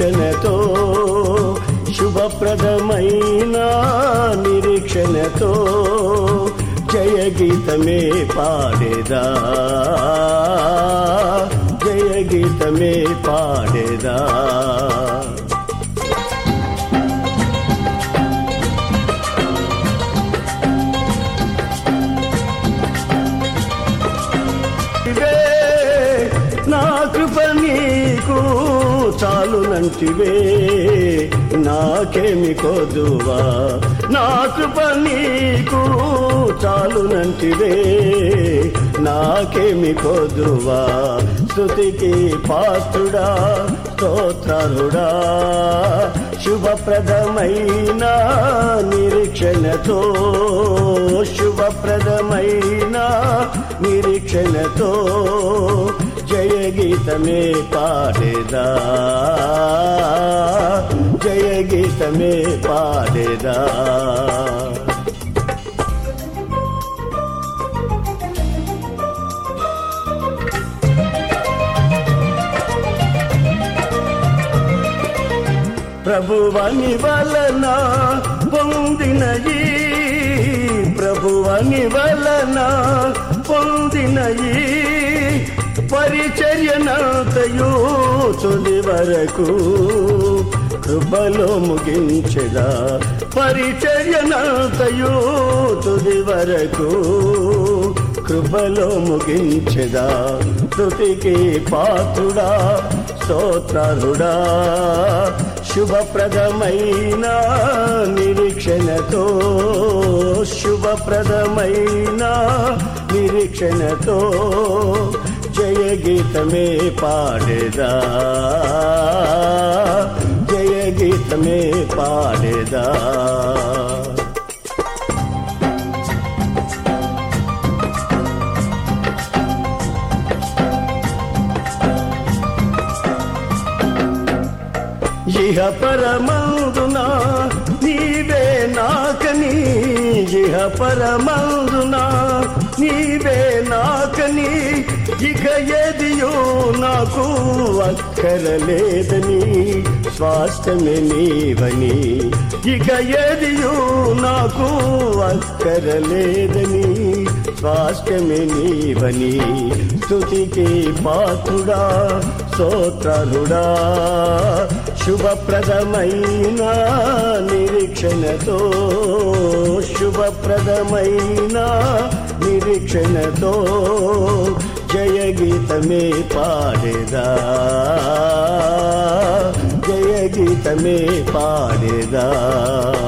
నిరీక్షణతో శుభప్రదమైన నిరీక్షణతో జయ గీతమే పాడేదా జయ గీతమే పాడేదా ఇవే నా కృప నీకు చాలునంటివే నాకేమి కొదువా నా కృప నీకు చాలునంటివే నాకేమి కొదువా స్థుతికి పాత్రుడా స్తోత్రుడా శుభప్రదమైన నిరీక్షణతో శుభప్రదమైన నిరీక్షణతో జయ గీతమే పాడేదా జయ గీతమే పాడేదా ప్రభువని వలన పొందినయి ప్రభువని వలన పొందినయి పరిచర్యనంతయు తుది వరకు కృపలో ముగించెదా పరిచర్యనంతయు తుది వరకు కృపలో ముగించెదా తుతికి పాత్రుడా స్తోత్రుడా శుభప్రదమైన నిరీక్షణతో శుభప్రదమైన నిరీక్షణతో జయ గీతమే పాడేదా జయ గీతమే పాడేదా ఇహ పరమందున నీవే నాకని ఇహ పరమందున నీవే నాకని ఇక ఎదియో నాకు అక్కరలేదని స్వాస్థ్యమే నీవని ఇక ఎదియో నాకు అక్కరలేదని స్వాస్థ్యమే నీవని స్తుతికి పాత్రుడా స్తోత్రుడా శుభప్రదమైన నిరీక్షణతో శుభప్రదమైన నిరీక్షణతో జయ గీతమే పాడేదా జయ గీతమే పాడేదా